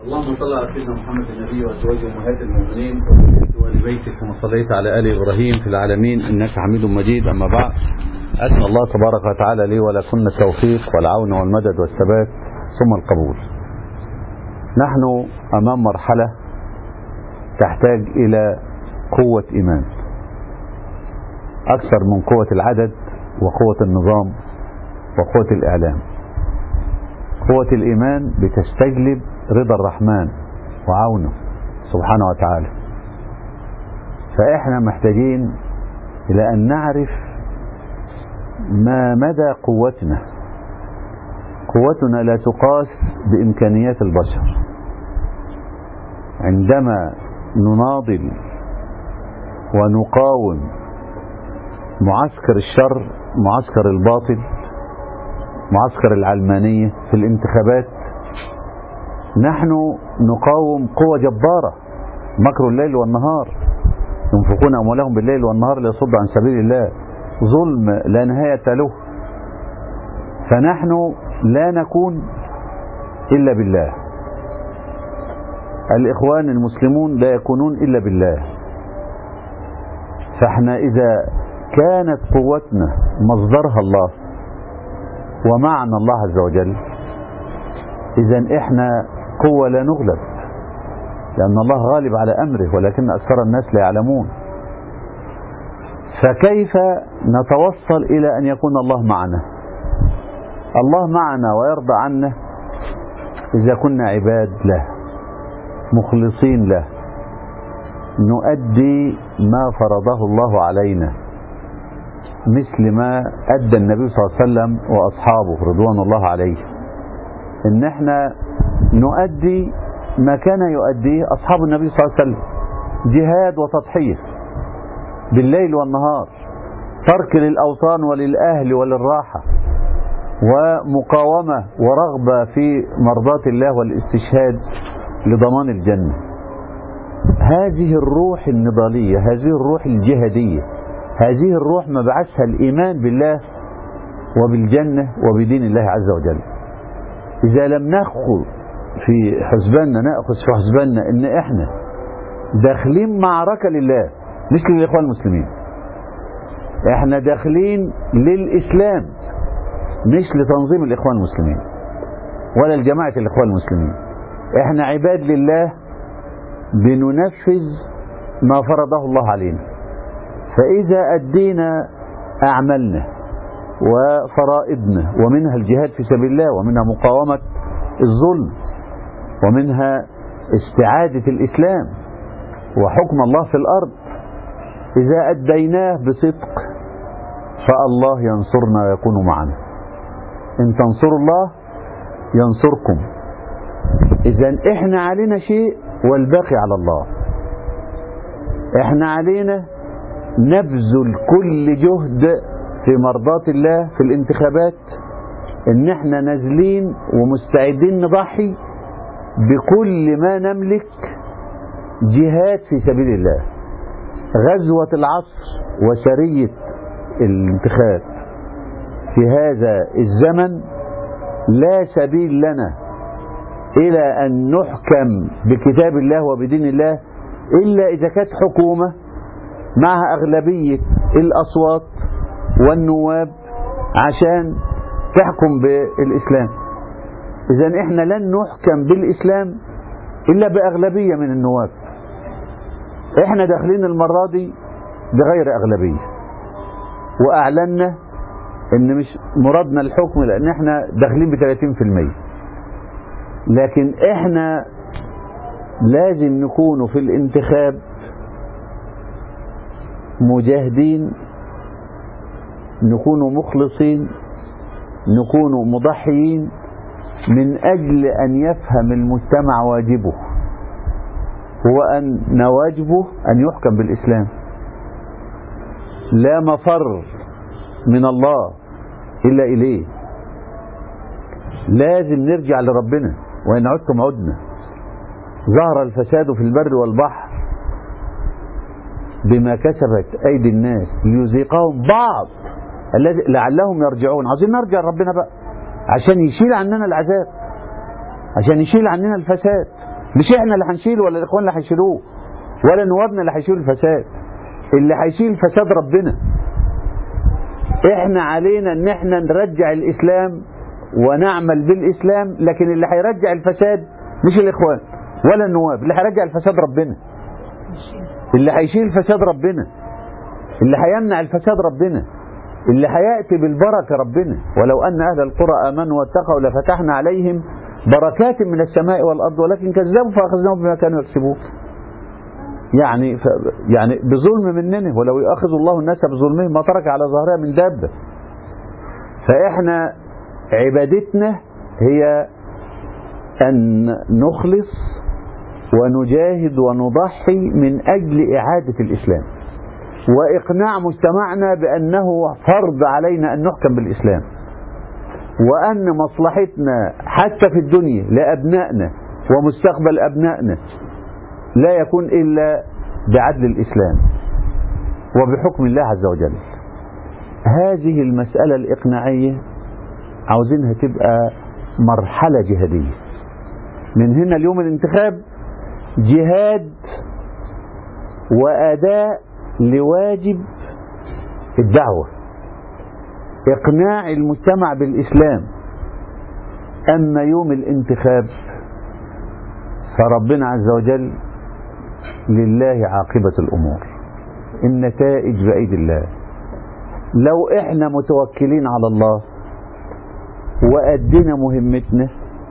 اللهم صل على سيدنا محمد النبي وازواجه امهات المؤمنين وال بيته كما صليت على ال ابراهيم في العالمين انك حميد مجيد اما بعد اسال الله تبارك وتعالى لي ولكن التوفيق والعون والمدد والثبات ثم القبول. نحن امام مرحله تحتاج الى قوه ايمان. اكثر من قوه العدد وقوه النظام وقوه الاعلام. قوه الايمان بتستجلب رضا الرحمن وعونه سبحانه وتعالى فإحنا محتاجين إلى أن نعرف ما مدى قوتنا قوتنا لا تقاس بإمكانيات البشر عندما نناضل ونقاوم معسكر الشر معسكر الباطل معسكر العلمانية في الانتخابات نحن نقاوم قوة جبارة مكر الليل والنهار ينفقون أموالهم بالليل والنهار ليصد عن سبيل الله ظلم لا نهاية له فنحن لا نكون إلا بالله الإخوان المسلمون لا يكونون إلا بالله فاحنا إذا كانت قوتنا مصدرها الله ومعنى الله عز وجل إذا إحنا قوة لا نغلب لأن الله غالب على أمره ولكن أكثر الناس لا يعلمون فكيف نتوصل إلى أن يكون الله معنا الله معنا ويرضى عنا إذا كنا عباد له مخلصين له نؤدي ما فرضه الله علينا مثل ما أدى النبي صلى الله عليه وسلم وأصحابه رضوان الله عليه إن احنا نؤدي ما كان يؤديه أصحاب النبي صلى الله عليه وسلم جهاد وتضحية بالليل والنهار ترك للأوطان وللأهل وللراحة ومقاومة ورغبة في مرضاة الله والاستشهاد لضمان الجنة هذه الروح النضالية هذه الروح الجهادية هذه الروح مبعثها الإيمان بالله وبالجنة وبدين الله عز وجل إذا لم نأخذ في حسباننا نأخذ في حسباننا إن إحنا داخلين معركة لله مش للإخوان المسلمين إحنا داخلين للإسلام مش لتنظيم الإخوان المسلمين ولا لجماعة الإخوان المسلمين إحنا عباد لله بننفذ ما فرضه الله علينا فإذا أدينا أعمالنا وفرائضنا ومنها الجهاد في سبيل الله ومنها مقاومة الظلم ومنها استعادة الإسلام وحكم الله في الأرض إذا أديناه بصدق فالله ينصرنا ويكون معنا إن تنصروا الله ينصركم إذا إحنا علينا شيء والباقي على الله إحنا علينا نبذل كل جهد في مرضاة الله في الانتخابات ان احنا نازلين ومستعدين نضحي بكل ما نملك جهاد في سبيل الله غزوة العصر وسرية الانتخاب في هذا الزمن لا سبيل لنا إلى أن نحكم بكتاب الله وبدين الله إلا إذا كانت حكومة معها أغلبية الأصوات والنواب عشان تحكم بالإسلام إذا إحنا لن نحكم بالإسلام إلا بأغلبية من النواب إحنا داخلين المرة دي بغير أغلبية وأعلنا إن مش مرادنا الحكم لأن إحنا داخلين ب 30% لكن إحنا لازم نكون في الانتخاب مجاهدين نكون مخلصين نكون مضحيين من أجل أن يفهم المجتمع واجبه هو أن واجبه أن يحكم بالإسلام لا مفر من الله إلا إليه لازم نرجع لربنا وإن عدتم عدنا ظهر الفساد في البر والبحر بما كسبت أيدي الناس ليذيقهم بعض الذي لعلهم يرجعون عايزين نرجع لربنا بقى عشان يشيل عننا العذاب عشان يشيل عننا الفساد مش احنا اللي هنشيله ولا الاخوان اللي هيشيلوه ولا نوابنا اللي هيشيلوا الفساد اللي هيشيل الفساد ربنا احنا علينا ان احنا نرجع الاسلام ونعمل بالاسلام لكن اللي هيرجع الفساد مش الاخوان ولا النواب اللي هيرجع الفساد ربنا اللي هيشيل الفساد ربنا اللي هيمنع الفساد ربنا اللي هيأتي بالبركة ربنا ولو أن أهل القرى آمنوا واتقوا لفتحنا عليهم بركات من السماء والأرض ولكن كذبوا فأخذناهم بما كانوا يكسبون يعني ف يعني بظلم مننا ولو يؤاخذ الله الناس بظلمهم ما ترك على ظهرها من دابة فإحنا عبادتنا هي أن نخلص ونجاهد ونضحي من أجل إعادة الإسلام وإقناع مجتمعنا بأنه فرض علينا أن نحكم بالإسلام وأن مصلحتنا حتى في الدنيا لأبنائنا ومستقبل أبنائنا لا يكون إلا بعدل الإسلام وبحكم الله عز وجل هذه المسألة الإقناعية عاوزينها تبقى مرحلة جهادية من هنا اليوم الانتخاب جهاد وأداء لواجب الدعوة إقناع المجتمع بالإسلام أما يوم الانتخاب فربنا عز وجل لله عاقبة الأمور النتائج بأيدي الله لو احنا متوكلين على الله وأدينا مهمتنا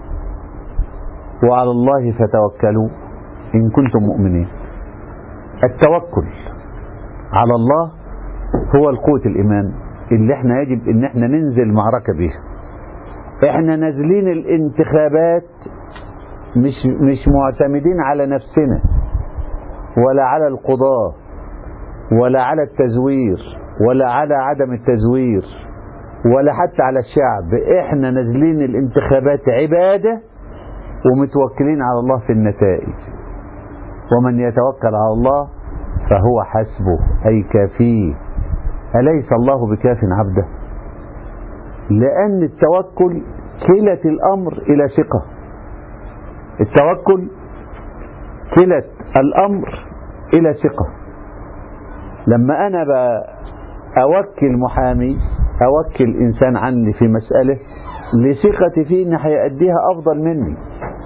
وعلى الله فتوكلوا إن كنتم مؤمنين التوكل على الله هو القوة الإيمان اللي احنا يجب ان احنا ننزل معركة بيها احنا نازلين الانتخابات مش مش معتمدين على نفسنا ولا على القضاة ولا على التزوير ولا على عدم التزوير ولا حتى على الشعب احنا نازلين الانتخابات عبادة ومتوكلين على الله في النتائج ومن يتوكل على الله فهو حسبه أي كافيه أليس الله بكاف عبده لأن التوكل كلة الأمر إلى ثقة التوكل كلة الأمر إلى ثقة لما أنا أوكل محامي أوكل إنسان عني في مسألة لثقتي فيه إن هيأديها أفضل مني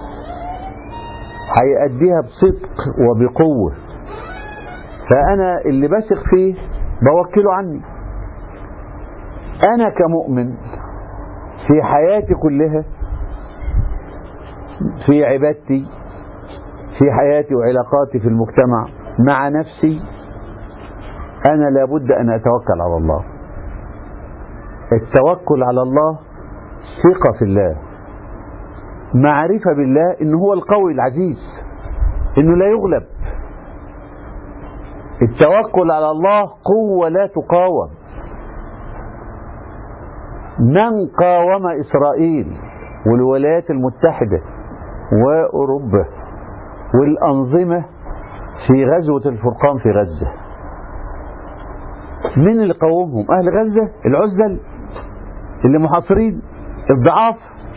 هيأديها بصدق وبقوة فأنا اللي بثق فيه بوكله عني أنا كمؤمن في حياتي كلها في عبادتي في حياتي وعلاقاتي في المجتمع مع نفسي أنا لابد أن أتوكل على الله التوكل على الله ثقة في الله معرفة بالله إن هو القوي العزيز إنه لا يغلب التوكل على الله قوة لا تقاوم من قاوم إسرائيل والولايات المتحدة وأوروبا والأنظمة في غزوة الفرقان في غزة مين اللي قاومهم أهل غزة العزل اللي محاصرين الضعاف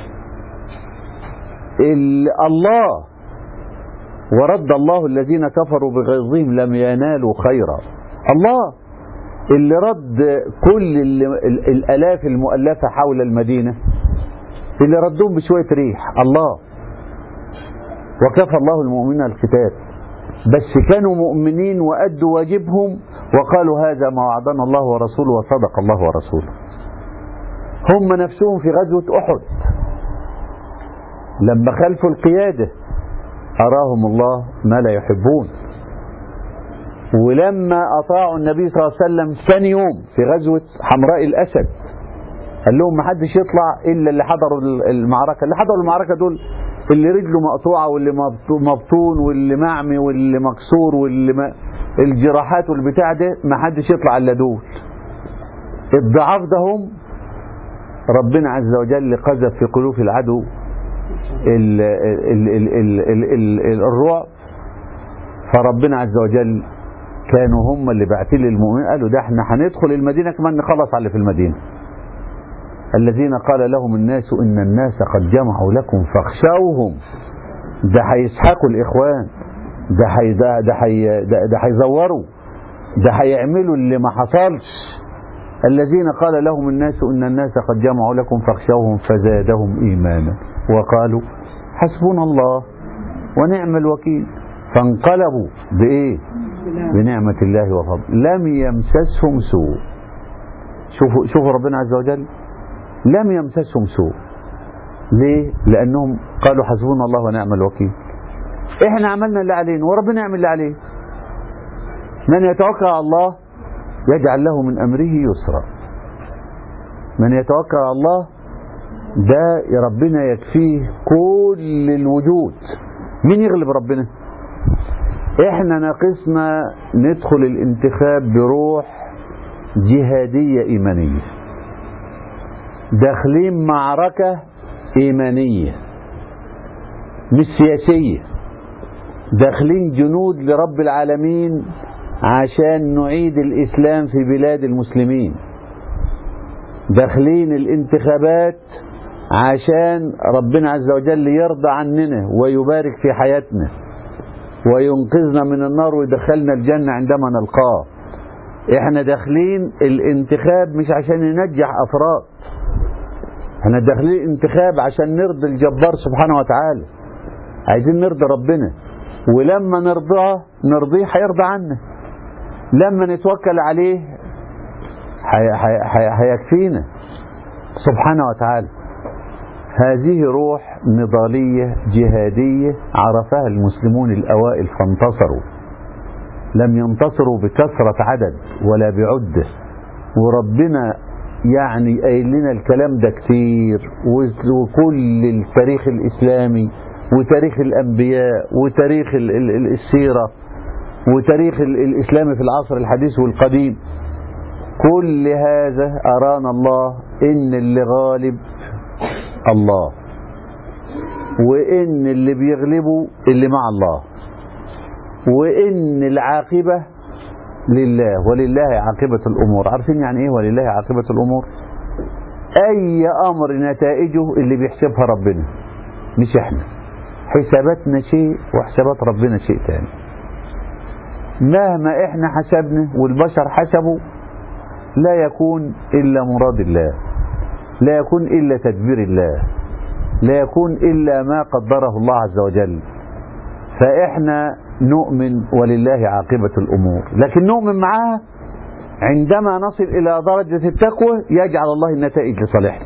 الله ورد الله الذين كفروا بغيظهم لم ينالوا خيرا الله اللي رد كل الآلاف المؤلفة حول المدينة اللي ردهم بشوية ريح الله وكفى الله المؤمنين القتال بس كانوا مؤمنين وأدوا واجبهم وقالوا هذا ما وعدنا الله ورسوله وصدق الله ورسوله هم نفسهم في غزوة أحد لما خلفوا القيادة أراهم الله ما لا يحبون ولما أطاعوا النبي صلى الله عليه وسلم ثاني يوم في غزوة حمراء الأسد قال لهم ما حدش يطلع إلا اللي حضروا المعركة اللي حضروا المعركة دول اللي رجله مقطوعة واللي مبطون واللي معمي واللي مكسور واللي ما الجراحات والبتاع ده ما حدش يطلع إلا دول الضعاف ده هم ربنا عز وجل قذف في قلوب العدو ال ال ال ال ال ال الرعب فربنا عز وجل كانوا هم اللي باعتين للمؤمنين قالوا ده احنا هندخل المدينة كمان نخلص على اللي في المدينة الذين قال لهم الناس إن الناس قد جمعوا لكم فاخشوهم ده هيسحقوا الاخوان ده حي ده ده حي ده, ده هيزوروا ده هيعملوا اللي ما حصلش الذين قال لهم الناس ان الناس قد جمعوا لكم فاخشوهم فزادهم ايمانا وقالوا حسبنا الله ونعم الوكيل فانقلبوا بايه بنعمة الله وفضل لم يمسسهم سوء شوفوا شوفوا ربنا عز وجل لم يمسسهم سوء ليه لانهم قالوا حسبنا الله ونعم الوكيل احنا عملنا اللي علينا وربنا يعمل اللي عليه من يتوكل على الله يجعل له من امره يسرا من يتوكل على الله ده ربنا يكفيه كل الوجود مين يغلب ربنا احنا ناقصنا ندخل الانتخاب بروح جهادية ايمانية داخلين معركة ايمانية مش سياسية داخلين جنود لرب العالمين عشان نعيد الإسلام في بلاد المسلمين داخلين الانتخابات عشان ربنا عز وجل يرضى عننا ويبارك في حياتنا وينقذنا من النار ويدخلنا الجنة عندما نلقاه احنا داخلين الانتخاب مش عشان ننجح افراد احنا داخلين الانتخاب عشان نرضي الجبار سبحانه وتعالى عايزين نرضي ربنا ولما نرضاه نرضيه هيرضى عنا لما نتوكل عليه هيكفينا سبحانه وتعالى هذه روح نضالية جهادية عرفها المسلمون الأوائل فانتصروا لم ينتصروا بكثرة عدد ولا بعدة وربنا يعني قايل لنا الكلام ده كتير وكل التاريخ الإسلامي وتاريخ الأنبياء وتاريخ السيرة وتاريخ الإسلام في العصر الحديث والقديم كل هذا أرانا الله إن اللي غالب الله وإن اللي بيغلبوا اللي مع الله وإن العاقبة لله ولله عاقبة الأمور عارفين يعني إيه ولله عاقبة الأمور أي أمر نتائجه اللي بيحسبها ربنا مش إحنا حساباتنا شيء وحسابات ربنا شيء تاني مهما احنا حسبنا والبشر حسبوا لا يكون الا مراد الله لا يكون الا تدبير الله لا يكون الا ما قدره الله عز وجل فاحنا نؤمن ولله عاقبة الامور لكن نؤمن معها عندما نصل الى درجة التقوى يجعل الله النتائج لصالحنا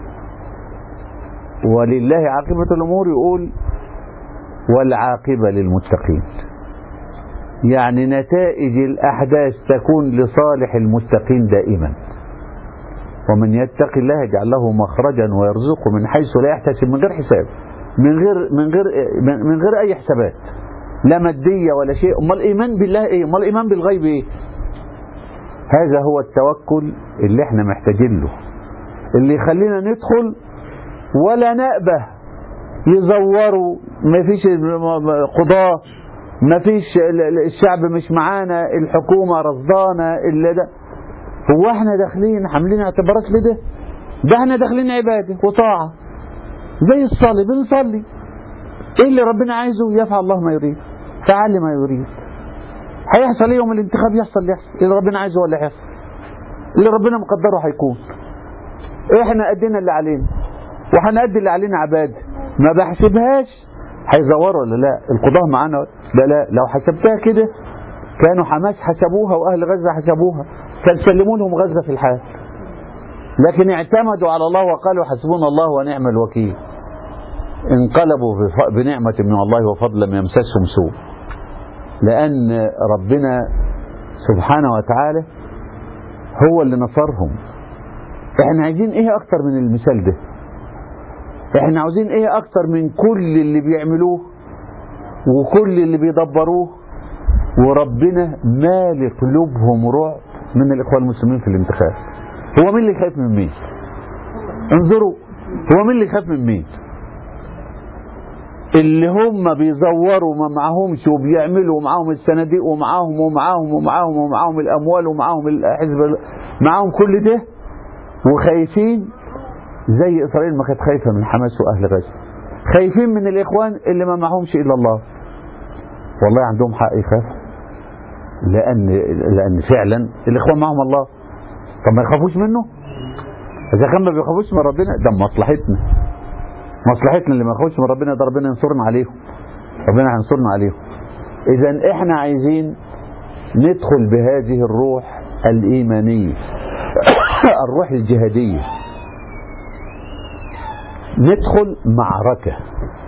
ولله عاقبة الامور يقول والعاقبة للمتقين يعني نتائج الأحداث تكون لصالح المتقين دائما ومن يتق الله يجعل له مخرجا ويرزقه من حيث لا يحتسب من غير حساب من غير من غير من غير اي حسابات لا ماديه ولا شيء امال الايمان بالله ايه امال الايمان بالغيب ايه هذا هو التوكل اللي احنا محتاجين له اللي يخلينا ندخل ولا نأبه يزوروا ما فيش قضاة ما فيش الشعب مش معانا الحكومة رصدانا اللي ده هو احنا داخلين عاملين اعتبارات لده ده احنا داخلين عبادة وطاعة زي الصلاة بنصلي ايه اللي ربنا عايزه يفعل الله ما يريد فعل ما يريد هيحصل ايه يوم الانتخاب يحصل اللي يحصل اللي ربنا عايزه هو اللي هيحصل اللي ربنا مقدره هيكون احنا ادينا اللي علينا وهنأدي اللي علينا عباده ما بحسبهاش هيزوروا ولا لا القضاة معانا لا لا لو حسبتها كده كانوا حماس حسبوها واهل غزة حسبوها كان سلموا لهم غزة في الحال لكن اعتمدوا على الله وقالوا حسبنا الله ونعم الوكيل انقلبوا بنعمة من الله وفضل لم يمسسهم سوء لأن ربنا سبحانه وتعالى هو اللي نصرهم احنا عايزين ايه اكتر من المثال ده احنا عاوزين ايه اكتر من كل اللي بيعملوه وكل اللي بيدبروه وربنا مال قلوبهم رعب من الاخوان المسلمين في الانتخاب هو مين اللي خايف من مين انظروا هو مين اللي خايف من مين اللي هم بيزوروا ما معهمش وبيعملوا معاهم الصناديق ومعاهم ومعاهم ومعاهم ومعاهم الاموال ومعاهم الحزب معاهم كل ده وخايفين زي اسرائيل ما كانت خايفه من حماس واهل غزه خايفين من الإخوان اللي ما معهمش إلا الله والله عندهم حق يخافوا لأن لأن فعلا الإخوان معهم الله طب ما يخافوش منه إذا كان ما بيخافوش من ربنا ده مصلحتنا مصلحتنا اللي ما يخافوش من ربنا ده ربنا ينصرنا عليهم ربنا هينصرنا عليهم إذا إحنا عايزين ندخل بهذه الروح الإيمانية الروح الجهادية ندخل معركة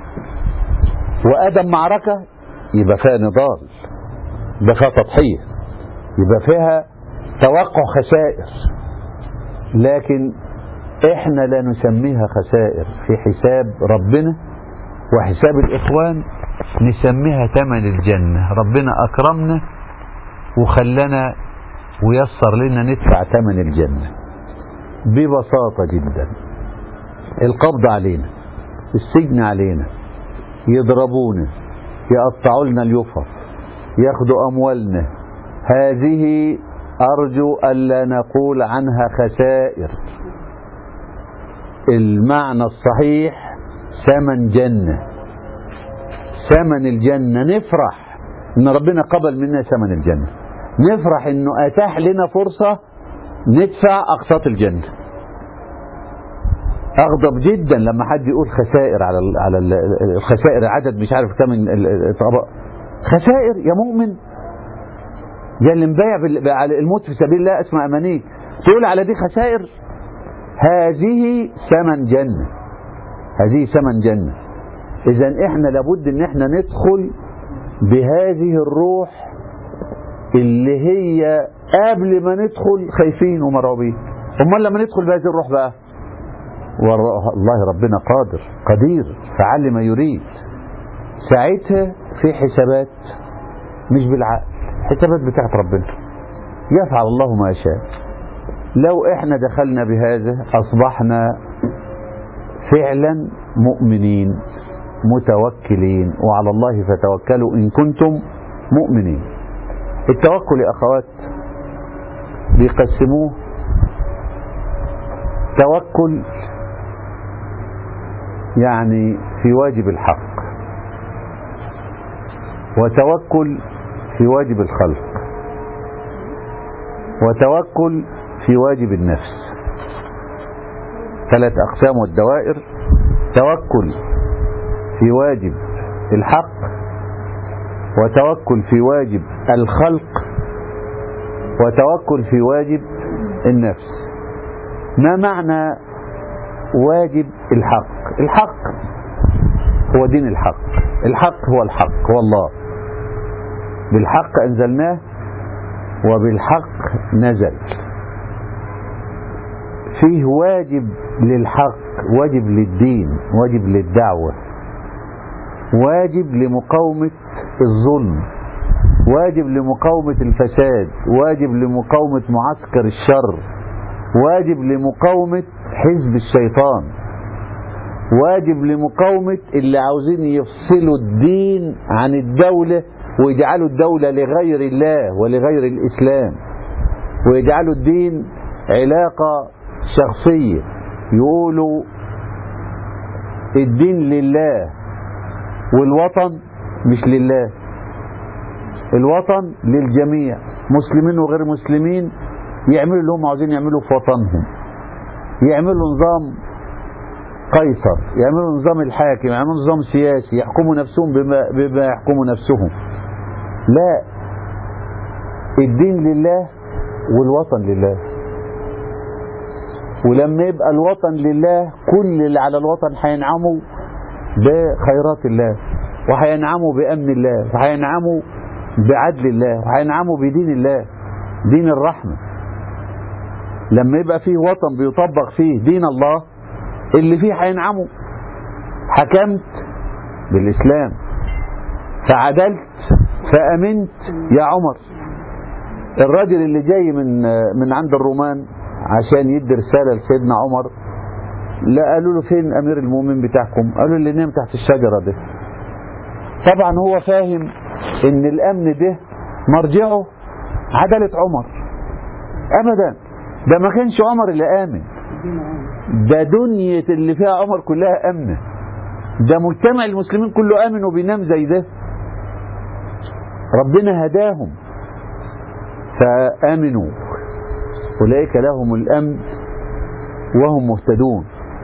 وأدم معركة يبقى فيها نضال يبقى فيها تضحية يبقى فيها توقع خسائر لكن احنا لا نسميها خسائر في حساب ربنا وحساب الإخوان نسميها ثمن الجنة ربنا أكرمنا وخلنا ويسر لنا ندفع ثمن الجنة ببساطة جدا القبض علينا السجن علينا يضربونا يقطعوا لنا اليفط ياخدوا أموالنا هذه أرجو ألا نقول عنها خسائر المعنى الصحيح ثمن جنة ثمن الجنة نفرح ان ربنا قبل منا ثمن الجنة نفرح انه اتاح لنا فرصة ندفع اقساط الجنة اغضب جدا لما حد يقول خسائر على ال على ال الخسائر عدد مش عارف كم الطبق خسائر يا مؤمن يا اللي مبايع على الموت في سبيل الله اسمع امانيك تقول على دي خسائر هذه ثمن جنة هذه ثمن جنة اذا احنا لابد ان احنا ندخل بهذه الروح اللي هي قبل ما ندخل خايفين ومرعوبين امال لما ندخل بهذه الروح بقى والله ربنا قادر قدير فعل ما يريد ساعتها في حسابات مش بالعقل حسابات بتاعت ربنا يفعل الله ما يشاء لو احنا دخلنا بهذا اصبحنا فعلا مؤمنين متوكلين وعلى الله فتوكلوا ان كنتم مؤمنين التوكل يا اخوات بيقسموه توكل يعني في واجب الحق وتوكل في واجب الخلق وتوكل في واجب النفس ثلاث أقسام والدوائر توكل في واجب الحق وتوكل في واجب الخلق وتوكل في واجب النفس ما معنى واجب الحق الحق هو دين الحق الحق هو الحق هو الله بالحق أنزلناه وبالحق نزل فيه واجب للحق واجب للدين واجب للدعوة واجب لمقاومة الظلم واجب لمقاومة الفساد واجب لمقاومة معسكر الشر واجب لمقاومة حزب الشيطان واجب لمقاومة اللي عاوزين يفصلوا الدين عن الدولة ويجعلوا الدولة لغير الله ولغير الإسلام ويجعلوا الدين علاقة شخصية يقولوا الدين لله والوطن مش لله الوطن للجميع مسلمين وغير مسلمين يعملوا اللي هم عاوزين يعملوا في وطنهم يعملوا نظام قيصر يعملوا نظام الحاكم يعملوا نظام سياسي يحكموا نفسهم بما, بما يحكموا نفسهم لا الدين لله والوطن لله ولما يبقى الوطن لله كل اللي على الوطن هينعموا بخيرات الله وهينعموا بأمن الله وهينعموا بعدل الله وهينعموا بدين الله دين الرحمة لما يبقى فيه وطن بيطبق فيه دين الله اللي فيه هينعموا حكمت بالإسلام فعدلت فأمنت يا عمر الراجل اللي جاي من من عند الرومان عشان يدي رسالة لسيدنا عمر لا قالوا له فين أمير المؤمنين بتاعكم قالوا اللي نام تحت الشجرة ده طبعا هو فاهم ان الامن ده مرجعه عدلة عمر ابدا ده ما كانش عمر اللي امن ده دنيا اللي فيها عمر كلها امنه ده مجتمع المسلمين كله آمن وبينام زي ده ربنا هداهم فآمنوا أولئك لهم الأمن وهم مهتدون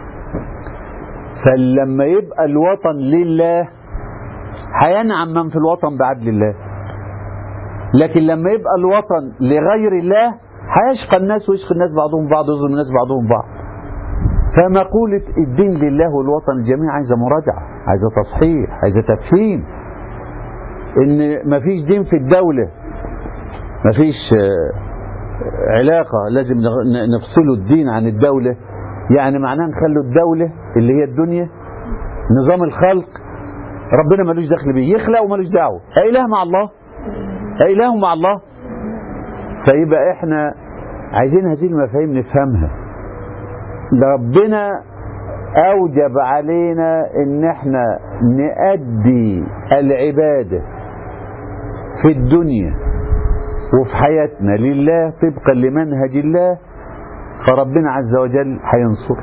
فلما يبقى الوطن لله هينعم من في الوطن بعدل الله لكن لما يبقى الوطن لغير الله هيشقى الناس ويشقى الناس بعضهم بعض ويظلم الناس بعضهم بعض فمقولة الدين لله والوطن الجميع عايزة مراجعة عايزة تصحيح عايزة تفهيم ان مفيش دين في الدولة مفيش علاقة لازم نفصلوا الدين عن الدولة يعني معناه نخلوا الدولة اللي هي الدنيا نظام الخلق ربنا ملوش دخل بيه يخلق وملوش دعوة إله مع الله إله مع الله فيبقى احنا عايزين هذه المفاهيم نفهمها ربنا أوجب علينا إن احنا نأدي العبادة في الدنيا وفي حياتنا لله طبقا لمنهج الله فربنا عز وجل هينصر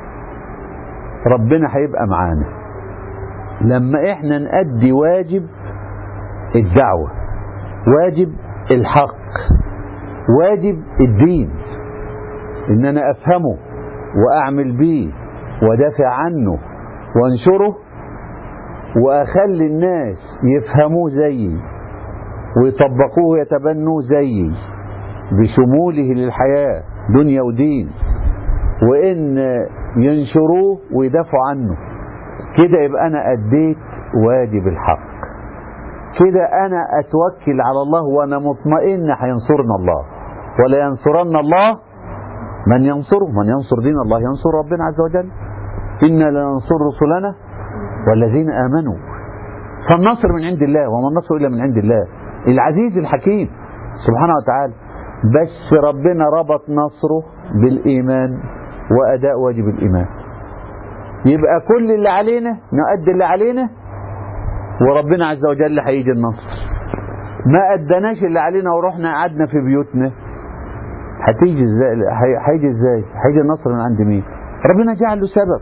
ربنا هيبقى معانا لما احنا نأدي واجب الدعوة واجب الحق واجب الدين ان انا افهمه واعمل بيه ودافع عنه وانشره واخلي الناس يفهموه زيي ويطبقوه ويتبنوه زيي بشموله للحياة دنيا ودين وإن ينشروه ويدافعوا عنه كده يبقى أنا أديت واجب الحق كده أنا أتوكل على الله وأنا مطمئن هينصرنا الله ولا ينصرن الله من ينصره من ينصر دين الله ينصر ربنا عز وجل إنا لننصر رسلنا والذين آمنوا فالنصر من عند الله وما النصر إلا من عند الله العزيز الحكيم سبحانه وتعالى بس ربنا ربط نصره بالإيمان وأداء واجب الإيمان يبقى كل اللي علينا نؤدي اللي علينا وربنا عز وجل هيجي النصر ما أدناش اللي علينا ورحنا قعدنا في بيوتنا هتيجي ازاي هيجي ازاي هيجي النصر من عند مين ربنا جعل له سبب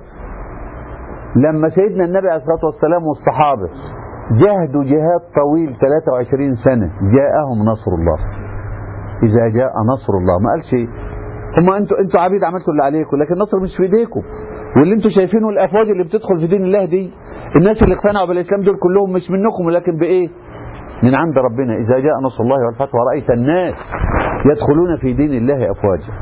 لما سيدنا النبي عليه الصلاة والسلام والصحابة جاهدوا جهاد طويل 23 سنة جاءهم نصر الله إذا جاء نصر الله ما قالش هم انتوا انتوا عبيد عملتوا اللي عليكم لكن النصر مش في ايديكم واللي انتوا شايفينه الافواج اللي بتدخل في دين الله دي الناس اللي اقتنعوا بالاسلام دول كلهم مش منكم ولكن بايه؟ من عند ربنا اذا جاء نصر الله والفتح ورايت الناس يدخلون في دين الله افواجا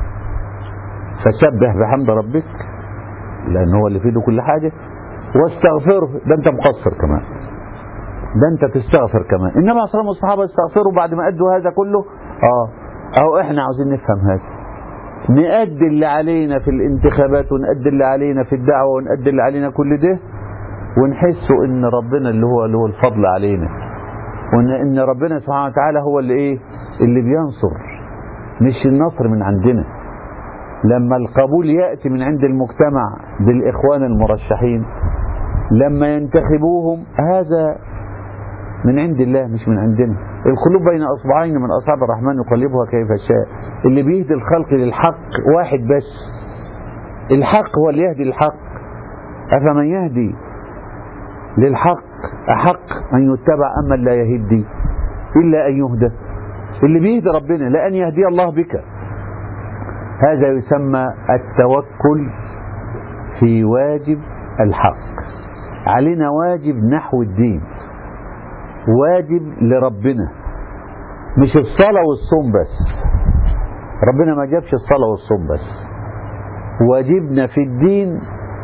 فسبح بحمد ربك لان هو اللي في ايده كل حاجه واستغفره ده انت مقصر كمان ده انت تستغفر كمان النبي عليه الصلاه والصحابه استغفروا بعد ما ادوا هذا كله اه اهو احنا عاوزين نفهم هذا نأدي اللي علينا في الانتخابات ونأدي اللي علينا في الدعوة ونأدي اللي علينا كل ده ونحس ان ربنا اللي هو اللي هو الفضل علينا وان ان ربنا سبحانه وتعالى هو اللي ايه اللي بينصر مش النصر من عندنا لما القبول يأتي من عند المجتمع بالإخوان المرشحين لما ينتخبوهم هذا من عند الله مش من عندنا القلوب بين أصبعين من أصابع الرحمن يقلبها كيف شاء اللي بيهدي الخلق للحق واحد بس الحق هو اللي يهدي الحق أفمن يهدي للحق أحق أن يتبع أما لا يهدي إلا أن يهدى اللي بيهدي ربنا لأن يهدي الله بك هذا يسمى التوكل في واجب الحق علينا واجب نحو الدين واجب لربنا مش الصلاة والصوم بس ربنا ما جابش الصلاة والصوم بس واجبنا في الدين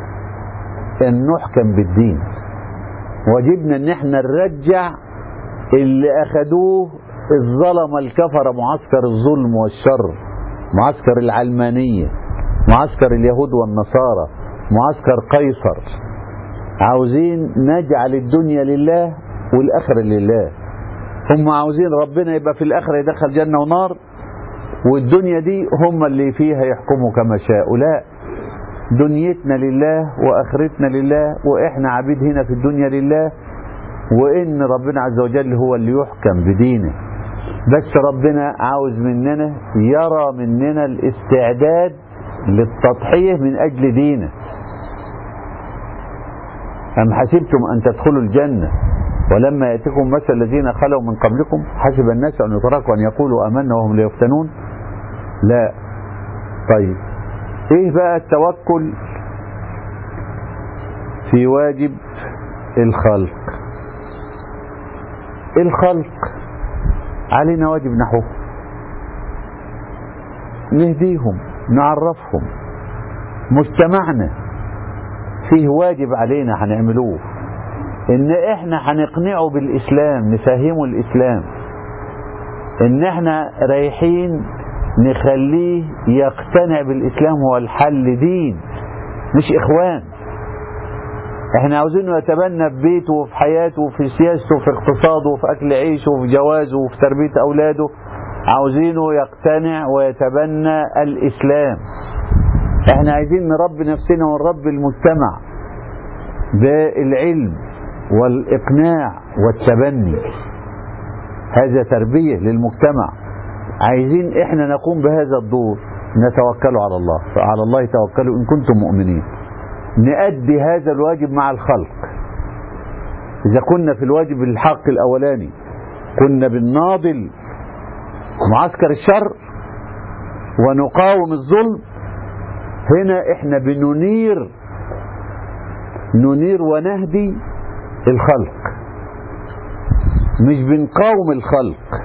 ان نحكم بالدين واجبنا ان احنا نرجع اللي اخدوه الظلم الكفر معسكر الظلم والشر معسكر العلمانية معسكر اليهود والنصارى معسكر قيصر عاوزين نجعل الدنيا لله والآخرة لله هم عاوزين ربنا يبقى في الآخرة يدخل جنة ونار والدنيا دي هم اللي فيها يحكموا كما شاءوا لا دنيتنا لله وآخرتنا لله وإحنا عبيد هنا في الدنيا لله وإن ربنا عز وجل هو اللي يحكم بدينه بس ربنا عاوز مننا يرى مننا الاستعداد للتضحية من أجل دينه أم حسبتم أن تدخلوا الجنة ولما يأتكم مثل الذين خلوا من قبلكم حسب الناس أن يتركوا أن يقولوا آمنا وهم لا يفتنون لا طيب إيه بقى التوكل في واجب الخلق الخلق علينا واجب نحوه نهديهم نعرفهم مجتمعنا فيه واجب علينا هنعملوه ان احنا هنقنعه بالاسلام نفهمه الاسلام ان احنا رايحين نخليه يقتنع بالاسلام هو الحل دين مش اخوان احنا عاوزينه يتبنى في بيته وفي حياته وفي سياسته وفي اقتصاده وفي اكل عيشه وفي جوازه وفي تربيه اولاده عاوزينه يقتنع ويتبنى الاسلام احنا عايزين نربي نفسنا ونربي المجتمع بالعلم والاقناع والتبني هذا تربيه للمجتمع عايزين احنا نقوم بهذا الدور نتوكل على الله فعلى الله توكلوا ان كنتم مؤمنين نأدي هذا الواجب مع الخلق إذا كنا في الواجب الحق الأولاني كنا بنناضل معسكر الشر ونقاوم الظلم هنا احنا بننير ننير ونهدي الخلق مش بنقاوم الخلق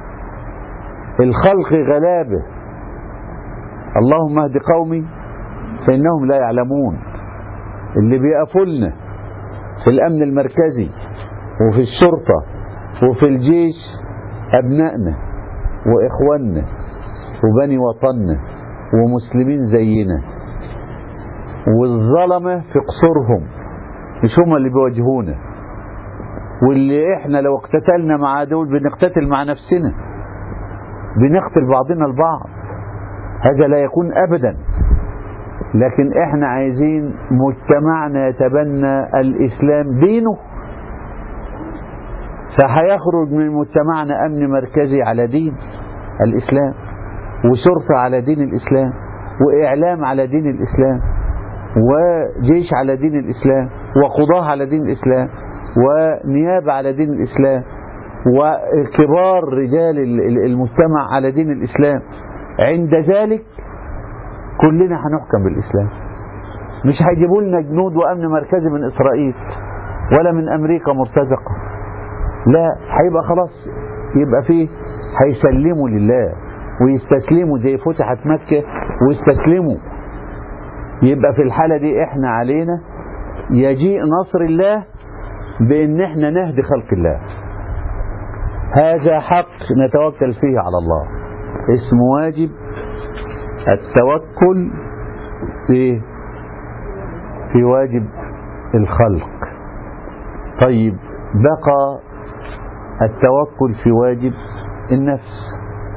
الخلق غلابة اللهم اهد قومي فإنهم لا يعلمون اللي بيقفلنا في الأمن المركزي وفي الشرطة وفي الجيش أبنائنا وإخواننا وبني وطننا ومسلمين زينا والظلمة في قصورهم مش هم اللي بيواجهونا واللي احنا لو اقتتلنا مع دول بنقتتل مع نفسنا بنقتل بعضنا البعض هذا لا يكون ابدا لكن احنا عايزين مجتمعنا يتبنى الاسلام دينه فهيخرج من مجتمعنا امن مركزي على دين الاسلام وشرطه على دين الاسلام واعلام على دين الاسلام وجيش على دين الاسلام وقضاه على دين الاسلام ونيابه على دين الاسلام وكبار رجال المجتمع على دين الاسلام عند ذلك كلنا هنحكم بالاسلام مش هيجيبوا لنا جنود وامن مركزي من اسرائيل ولا من امريكا مرتزقه لا هيبقى خلاص يبقى فيه هيسلموا لله ويستسلموا زي فتحت مكه ويستسلموا يبقى في الحاله دي احنا علينا يجيء نصر الله بان احنا نهدي خلق الله هذا حق نتوكل فيه على الله اسم واجب التوكل في في واجب الخلق طيب بقى التوكل في واجب النفس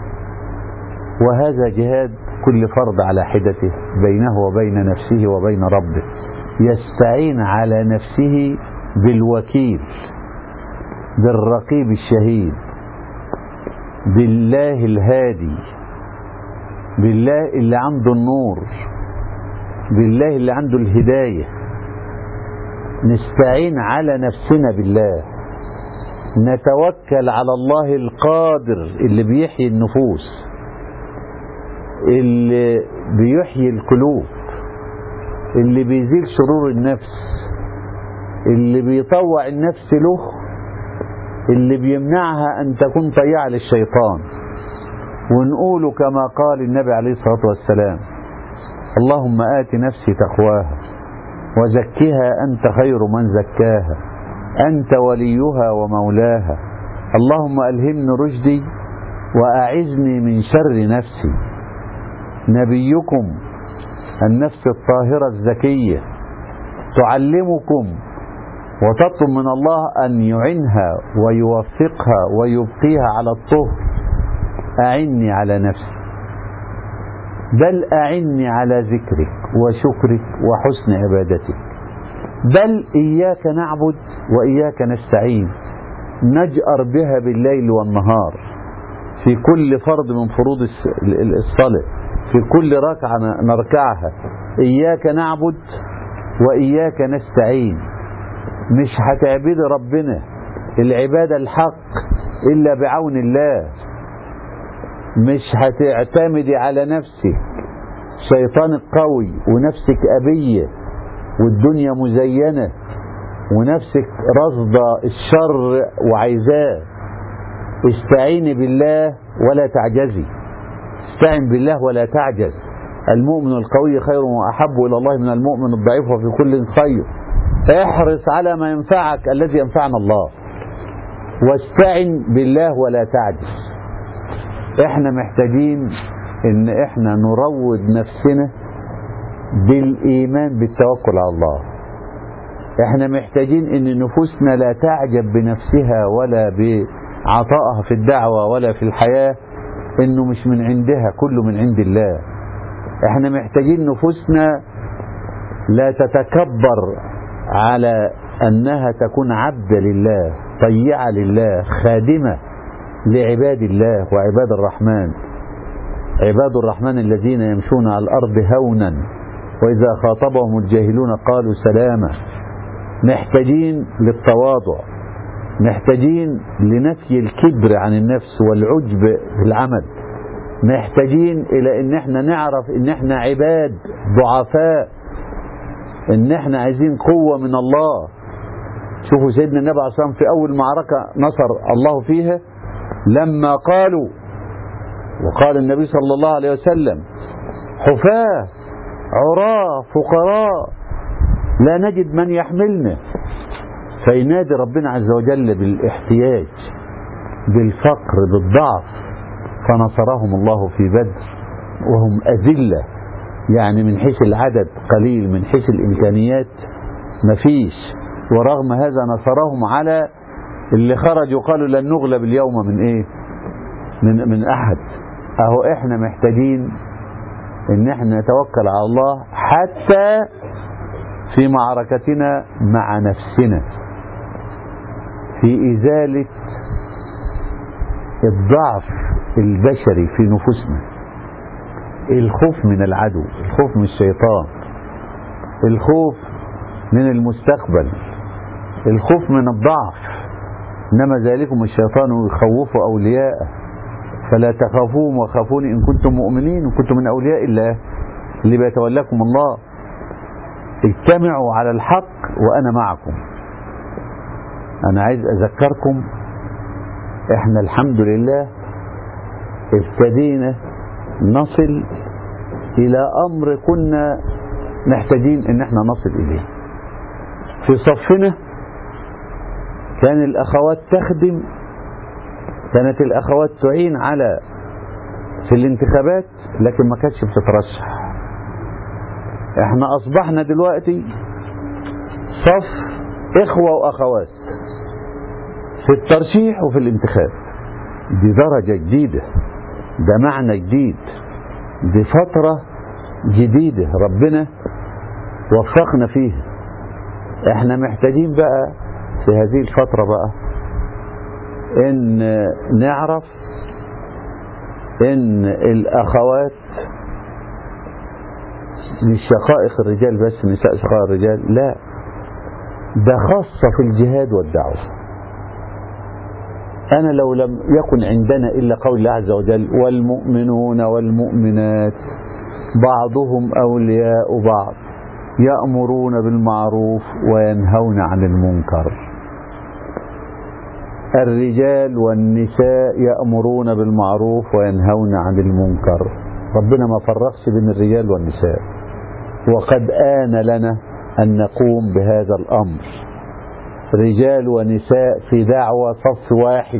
وهذا جهاد كل فرد على حدته بينه وبين نفسه وبين ربه يستعين على نفسه بالوكيل بالرقيب الشهيد بالله الهادي بالله اللي عنده النور بالله اللي عنده الهداية نستعين على نفسنا بالله نتوكل على الله القادر اللي بيحيي النفوس اللي بيحيي القلوب اللي بيزيل شرور النفس اللي بيطوع النفس له اللي بيمنعها أن تكون طيعة للشيطان ونقول كما قال النبي عليه الصلاة والسلام اللهم آت نفسي تقواها وزكها أنت خير من زكاها أنت وليها ومولاها اللهم ألهمني رشدي وأعزني من شر نفسي نبيكم النفس الطاهرة الزكية تعلمكم وتطلب من الله أن يعنها ويوفقها ويبقيها على الطهر أعني على نفسي بل أعني على ذكرك وشكرك وحسن عبادتك بل إياك نعبد وإياك نستعين نجأر بها بالليل والنهار في كل فرض من فروض الصلاة في كل ركعة نركعها إياك نعبد وإياك نستعين مش هتعبدي ربنا العبادة الحق إلا بعون الله مش هتعتمدي على نفسك شيطانك قوي ونفسك أبية والدنيا مزينة ونفسك رصدة الشر وعايزاه استعيني بالله ولا تعجزي استعن بالله ولا تعجز المؤمن القوي خير وأحب إلى الله من المؤمن الضعيف وفي كل خير احرص على ما ينفعك الذي ينفعنا الله واستعن بالله ولا تعجز احنا محتاجين ان احنا نروض نفسنا بالايمان بالتوكل على الله احنا محتاجين ان نفوسنا لا تعجب بنفسها ولا بعطائها في الدعوة ولا في الحياة انه مش من عندها كله من عند الله احنا محتاجين نفوسنا لا تتكبر على انها تكون عبدة لله طيعة لله خادمة لعباد الله وعباد الرحمن عباد الرحمن الذين يمشون على الارض هونا واذا خاطبهم الجاهلون قالوا سلاما محتاجين للتواضع محتاجين لنفي الكبر عن النفس والعجب في العمل محتاجين الى ان احنا نعرف ان احنا عباد ضعفاء ان احنا عايزين قوة من الله شوفوا سيدنا النبي عليه الصلاة والسلام في اول معركة نصر الله فيها لما قالوا وقال النبي صلى الله عليه وسلم حفاة عراة فقراء لا نجد من يحملنا فينادي ربنا عز وجل بالاحتياج بالفقر بالضعف فنصرهم الله في بدر وهم أذلة يعني من حيث العدد قليل من حيث الإمكانيات مفيش ورغم هذا نصرهم على اللي خرجوا قالوا لن نغلب اليوم من ايه من من احد اهو احنا محتاجين ان احنا نتوكل على الله حتى في معركتنا مع نفسنا في ازاله الضعف البشري في نفوسنا الخوف من العدو الخوف من الشيطان الخوف من المستقبل الخوف من الضعف انما ذلكم الشيطان يخوف اولياءه فلا تخافوهم وخافوني ان كنتم مؤمنين وان كنتم من اولياء الله اللي بيتولاكم الله اجتمعوا على الحق وانا معكم انا عايز اذكركم احنا الحمد لله ابتدينا نصل الى امر كنا محتاجين ان احنا نصل اليه في صفنا كان الاخوات تخدم كانت الاخوات تعين على في الانتخابات لكن ما كانتش بتترشح احنا اصبحنا دلوقتي صف اخوة واخوات في الترشيح وفي الانتخاب دي درجة جديدة ده معنى جديد دي فترة جديدة ربنا وفقنا فيها احنا محتاجين بقى في هذه الفترة بقى ان نعرف ان الاخوات مش شقائق الرجال بس نساء شقائق الرجال لا ده خاصة في الجهاد والدعوة أنا لو لم يكن عندنا إلا قول الله عز وجل والمؤمنون والمؤمنات بعضهم أولياء بعض يأمرون بالمعروف وينهون عن المنكر الرجال والنساء يأمرون بالمعروف وينهون عن المنكر ربنا ما فرقش بين الرجال والنساء وقد آن لنا أن نقوم بهذا الأمر رجال ونساء في دعوة صف واحد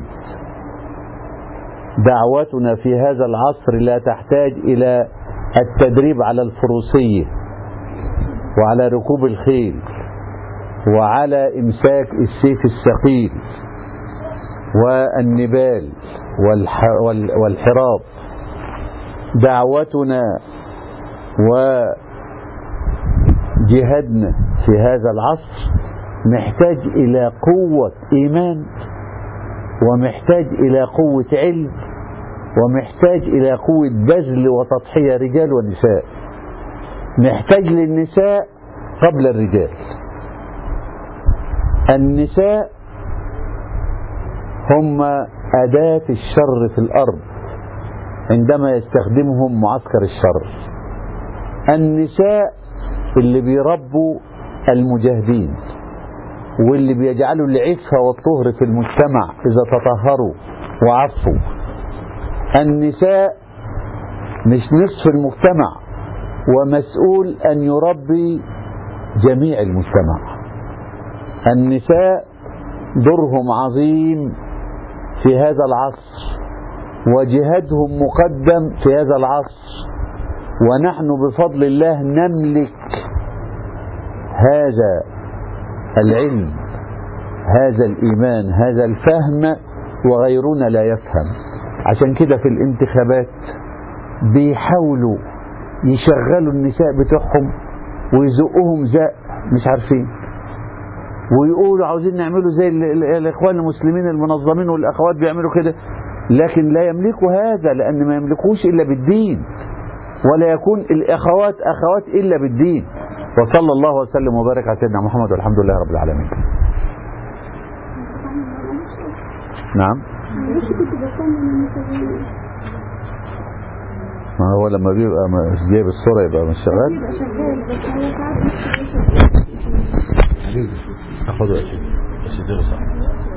دعوتنا في هذا العصر لا تحتاج إلى التدريب على الفروسية وعلى ركوب الخيل وعلى إمساك السيف الثقيل والنبال والحراب دعوتنا وجهادنا في هذا العصر محتاج إلى قوة إيمان ومحتاج إلى قوة علم ومحتاج إلى قوة بذل وتضحية رجال ونساء محتاج للنساء قبل الرجال النساء هم أداة الشر في الأرض عندما يستخدمهم معسكر الشر النساء اللي بيربوا المجاهدين واللي بيجعلوا العفة والطهر في المجتمع إذا تطهروا وعفوا النساء مش نصف المجتمع ومسؤول أن يربي جميع المجتمع النساء دورهم عظيم في هذا العصر وجهادهم مقدم في هذا العصر ونحن بفضل الله نملك هذا العلم هذا الإيمان هذا الفهم وغيرنا لا يفهم عشان كده في الانتخابات بيحاولوا يشغلوا النساء بتوعهم ويزقوهم زق مش عارفين ويقولوا عاوزين نعمله زي ال- ال- الاخوان المسلمين المنظمين والاخوات بيعملوا كده لكن لا يملكوا هذا لان ما يملكوش الا بالدين ولا يكون الاخوات اخوات الا بالدين وصلى الله وسلم وبارك على سيدنا محمد والحمد لله رب العالمين نعم معلش كنت بستنى من المتابعين ما هو لما بيبقى مش جايب الصورة يبقى مش شغال بيبقى شغال بس هو ساعات مش بيبقى شغال خدوا يا سيدي بس اديله صح